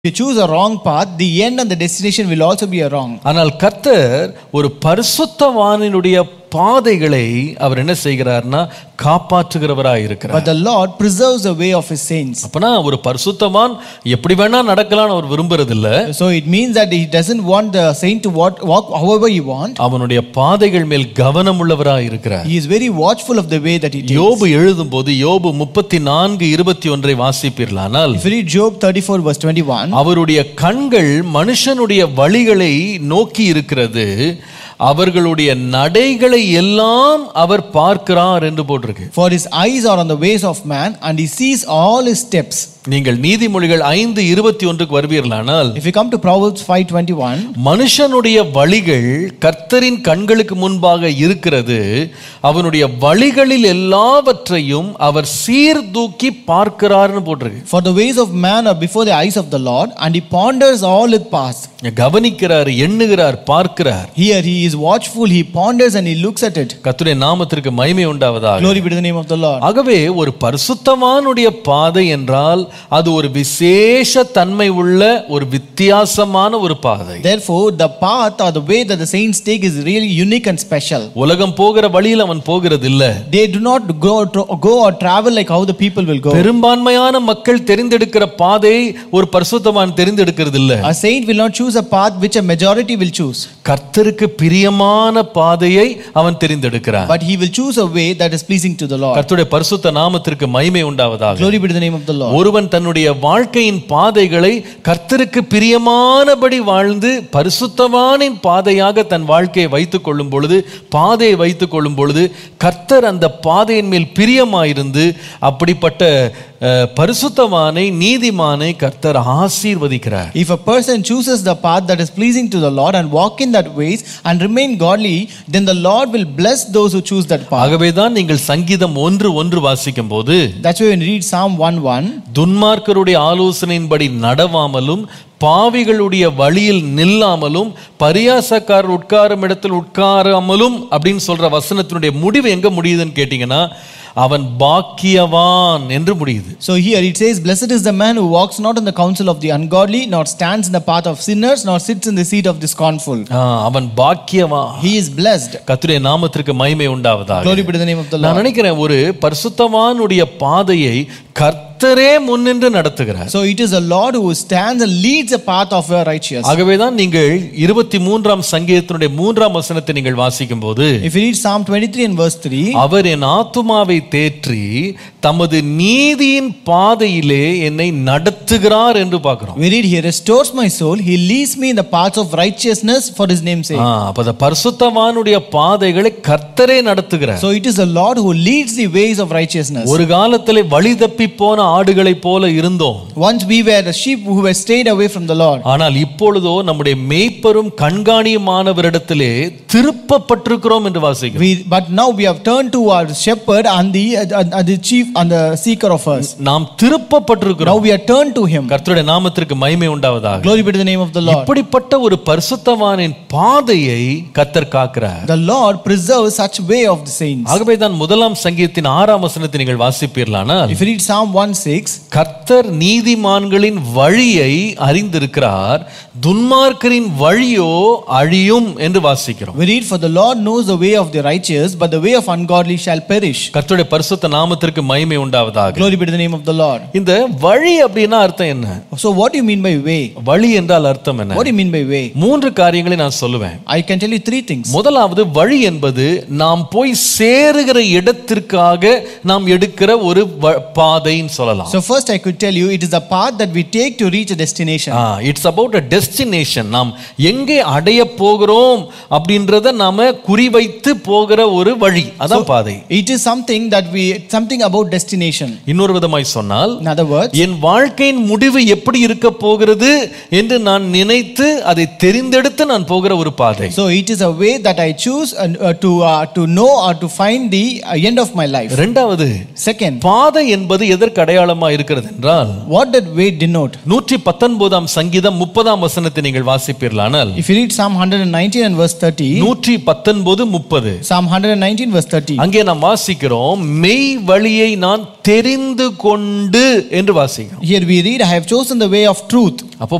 If you choose a wrong path, the end and the destination will also be a wrong. ஆனால் கர்த்தர் ஒரு பரிசுத்தவானினுடைய பாதைகளை அவர் என்ன செய்கிறார்னா காப்பாற்றுகிறவராய் இருக்கிறார் But the Lord preserves the way of his saints. அப்பனா ஒரு பரிசுத்தவான் எப்படி வேணா நடக்கலாம்னு அவர் விரும்புறதில்ல So it means that he doesn't want the saint to walk, walk however he wants. அவனுடைய பாதைகள் மேல் கவனம் உள்ளவராய் இருக்கிறார் He is very watchful of the way that he takes. யோபு எழுதும் போது யோபு முப்பத்தி நான்கு இருபத்தி ஒன்றை வாசிப்பீர்களானால் If you read Job 34 verse 21, அவருடைய கண்கள் மனுஷனுடைய வழிகளை நோக்கி இருக்கிறது அவர்களுடைய நடைகளை எல்லாம் அவர் பார்க்கிறார் என்று போட்டிருக்கு for his eyes are on the ways of man and he sees all his steps. நீங்கள் நீதிமொழிகள் ஐந்து இருபத்தி ஒன்றுக்கு வருவீர்களானால் If you come to Proverbs 5:21, மனுஷனுடைய வழிகள் கர்த்தரின் கண்களுக்கு முன்பாக இருக்கிறது அவனுடைய வழிகளில் எல்லாவற்றையும் அவர் சீர்தூக்கி பார்க்கிறார்னு போட்டிருக்கு for the ways of man are before the eyes of the Lord and he ponders all his paths. கவனிக்கிறார் எண்ணுகிறார் பார்க்கிறார் Here he is watchful, he ponders and he looks at it. கர்த்தருடைய நாமத்திற்கு மகிமை உண்டாவதாக Glory be to the name of the Lord. ஆகவே ஒரு பரிசுத்தமானுடைய பாதை என்றால் அது ஒரு விசேஷ தன்மை உள்ள ஒரு வித்தியாசமான ஒரு பாதை Therefore, the path or the way that the saints take is really unique and special. உலகம் போகிற வழியில் அவன் போகிறது இல்ல They do not go, go or travel like how the people will go. பெரும்பான்மையான மக்கள் தெரிந்தெடுக்கிற பாதை ஒரு பரிசுத்தமான் தெரிந்தெடுக்கிறது இல்ல A saint will not choose a path which a majority will choose, கர்த்தருக்கு பிரியமான பாதையை அவன் தெரிந்தெடுக்கிறான் but he will choose a way that is pleasing to the Lord. கர்த்தருடைய பரிசுத்த நாமத்திற்கு மகிமை உண்டாவதாக Glory be to the name of the Lord. ஒருவன் தன்னுடைய வாழ்க்கையின் பாதைகளை கர்த்தருக்கு பிரியமானபடி வாழ்ந்து பரிசுத்தவானின் பாதையாக தன் வாழ்க்கையை வைத்துக் கொள்ளும் பொழுது பாதையை வைத்துக் கொள்ளும் பொழுது கர்த்தர் அந்த பாதையின் மேல் பிரியமாயிருந்து அப்படிப்பட்ட அஹ், பரிசுத்தவானை நீதிமானை கர்த்தர் ஆசீர்வதிக்கிறார் If a person chooses the path that is pleasing to the Lord and walk in that ways and remain godly, then the Lord will bless those who choose that path. ஆகவேதான் நீங்கள் சங்கீதம் ஒன்று ஒன்று வாசிக்கும் போது That's why when you read Psalm 1 1, துன்மார்க்கருடைய ஆலோசனையின்படி நடவாமலும் பாவிகளுடைய வழியில் நில்லாமலும் பரியாசக்காரர் உட்காரும் இடத்தில் உட்காராமலும் அப்படின்னு சொல்ற வசனத்தினுடைய முடிவு எங்க முடியுதுன்னு கேட்டீங்கன்னா அவன் பாக்கியவான் என்று முடியுது So here it says, Blessed is the man who walks not in the counsel of the ungodly, nor stands in the path of sinners, nor sits in the seat of the scornful. ஆ, அவன் பாக்கியவான் He is blessed. கர்த்தருடைய நாமத்திற்கு மகிமை உண்டாவதாக Glory be to the name of the நான் Lord. நினைக்கிறேன் ஒரு பரிசுத்தவானுடைய பாதையை கர்த்தரே முன்னின்று நடத்துகிறார் So it is the Lord who stands and leads the path of the righteous. ஆகவேதான் நீங்கள் இருபத்தி மூன்றாம் சங்கீதத்தினுடைய மூன்றாம் வசனத்தை நீங்கள் வாசிக்கும் போது If you read Psalm 23 and verse 3, அவர் என் ஆத்துமாவை தேற்றி தமது நீதியின் பாதையிலே என்னை நடத்துகிறார் என்று பார்க்கிறோம் we read, He restores my soul, He leads me in the paths of righteousness for His name's sake. ஆ, அப்ப அந்த பரிசுத்தவானுடைய பாதைகளை கர்த்தரே நடத்துகிறார் So it is the Lord who leads the ways of righteousness. ஒரு காலத்திலே வழி தப்பி போன ஆடுகளைப் போல இருந்தோம் Once we were the sheep who were strayed away from the Lord. ஆனால் இப்பொழுதோ நம்முடைய மேய்ப்பரும் கண்காணியுமானவரிடத்திலே திருப்பப்பட்டிருக்கிறோம் என்று வாசிக்கிறோம் We, but now we have turned to our shepherd and the, and, and the chief and the seeker of us. நாம் திருப்பப்பட்டிருக்கிறோம் Now we are turned to Him. கர்த்தருடைய நாமத்திற்கு மகிமை உண்டாவதாக Glory be to the name of the Lord. இப்படிப்பட்ட ஒரு பரிசுத்தவானின் பாதையை கர்த்தர் காக்கிறார் The Lord preserves such way of the saints. ஆகவே தான் முதலாம் சங்கீதத்தின் ஆறாம் வசனத்தை நீங்கள் வாசிப்பீர்களானால் If you read Psalm 1 6, கர்த்தர் நீதிமான்களின் வழியை அறிந்திருக்கிறார் துன்மார்க்கரின் வழியோ அழியும் என்று வாசிக்கிறோம் we read, For the Lord knows the way of the righteous, but the way of ungodly shall perish. கர்த்தருடைய பரிசுத்த நாமத்திற்கு மகிமை உண்டாவதாக Glory be to the name of the Lord. இந்த வழி அப்படின்னா அர்த்தம் என்ன So, what do you mean by way? வழி என்றால் அர்த்தம் என்ன What do you mean by way? மூன்று காரியங்களை நான் சொல்லுவேன் I can tell you three things. முதலாவது வழி என்பது நாம் போய் சேருகிற இடத்திற்காக நாம் எடுக்கிற ஒரு வ- பாதைன்னு சொல்லலாம் So, first, I could tell you it is a path that we take to reach a destination. It's about a destination நாம் எங்கே அடைய போகிறோம் அப்படின்றத நாம குறிவைத்து போகிற ஒரு வழி அதான் பாதை It is something that we, something about destination. இன்னொரு விதமாய் சொன்னால் In other words, என் வாழ்க்கையின் முடிவு எப்படி இருக்க போகிறது என்று நான் நினைத்து அதை தெரிந்தெடுத்து நான் போகிற ஒரு பாதை so it is a way that I choose uh, uh, to, uh, to know or to find the uh, end of my life. ரெண்டாவது Second, பாதை என்பது எதற்கு அடையாளம் அடையாளமா இருக்கிறது என்றால் What did way denote? நூற்றி பத்தொன்பதாம் சங்கீதம் முப்பதாம் வசனத்தை நீங்கள் வாசிப்பீர்களானால் If you read Psalm 119 and verse 30, நூற்றி பத்தொன்பது முப்பது Psalm 119 verse 30, அங்கே நாம் வாசிக்கிறோம் மெய் வழியை நான் தெரிந்து கொண்டு என்று வாசிக்கிறோம் here we read, I have chosen the way of truth. அப்போ